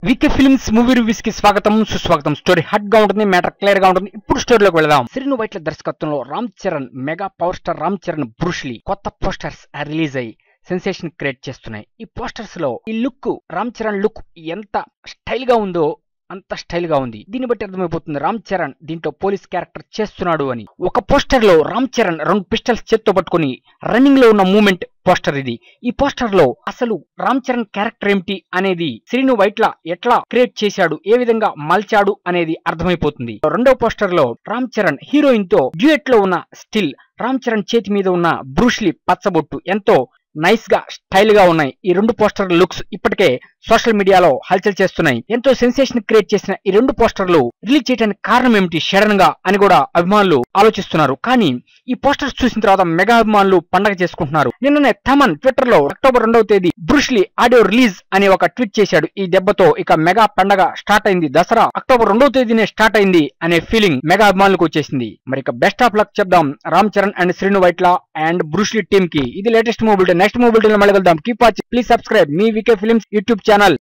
VK films movie reviews కి స్వాగతం సుస్వాగతం స్టోరీ హట్ గా ఉంటుంది మ్యాటర్ క్లియర్ గా ఉంటుంది ఇప్పుడు స్టోరీలోకి వెళదాం శ్రీను వైట్ల దర్శకత్వంలో Ram Charan mega power star Ram Charan Bruce Lee కొత్త పోస్టర్స్ రిలీజ్ అయ్యి సెన్సేషన్ క్రియేట్ చేస్తున్నాయి ఈ పోస్టర్స్ లో ఈ లుక్ రామ్ చరణ్ లుక్ ఎంత స్టైల్ గా ఉందో అంత స్టైల్ గా ఉంది దీన్ని బట్టి అర్థమైపోతుంది రామ్ చరణ్ దీంట్లో పోలీస్ క్యారెక్టర్ చేస్తున్నాడు అని ఒక పోస్టర్ లో రామ్ చరణ్ రెండు పిస్టల్స్ చేత్తో పట్టుకుని రన్నింగ్ లో ఉన్న మూమెంట్ పోస్టర్ ఇది ఈ పోస్టర్ లో అసలు రామ్ చరణ్ క్యారెక్టర్ ఏమిటి అనేది శ్రీను వైట్ల ఎట్లా క్రియేట్ చేశాడు ఏ విధంగా మల్చాడు అనేది అర్థమైపోతుంది రెండో పోస్టర్ లో రామ్ చరణ్ హీరోయిన్ తో డ్యూయట్ లో ఉన్న స్టిల్ రామ్ చరణ్ చేతి మీద ఉన్న బ్రూష్లీ పచ్చబొట్టు ఎంతో నైస్ గా స్టైల్ గా ఉన్నాయి ఈ రెండు పోస్టర్ లుక్స్ ఇప్పటికే సోషల్ మీడియాలో హల్చల్ చేస్తున్నాయి ఎంతో సెన్సేషన్ క్రియేట్ చేసిన ఈ రెండు పోస్టర్లు రిలీజ్ చేయడానికి కారణం ఏమిటి సడన్ గా అని కూడా అభిమానులు ఆలోచిస్తున్నారు కానీ ఈ పోస్టర్స్ చూసిన తర్వాత మెగా అభిమానులు పండగ చేసుకుంటున్నారు నిన్ననే థమన్ ట్విట్టర్ లో అక్టోబర్ రెండవ తేదీ బ్రూష్లీ ఆడియో రిలీజ్ అనే ఒక ట్వీట్ చేశాడు ఈ దెబ్బతో ఇక మెగా పండగ స్టార్ట్ అయింది దసరా అక్టోబర్ రెండవ తేదీనే స్టార్ట్ అయింది అనే ఫీలింగ్ మెగా అభిమానులకు వచ్చేసింది మరి ఇక బెస్ట్ ఆఫ్ లక్ చెప్దాం Ram Charan and Sreenu Vaitla and Bruce Lee team కి ఇది లేటెస్ట్ మూవీ నెక్స్ట్ మూవీ మళ్ళీ వెళ్దాం కీప్ వాచ్ ప్లీజ్ సబ్స్క్రైబ్ మీ వికే ఫిల్మ్స్ యూట్యూబ్ ఛానల్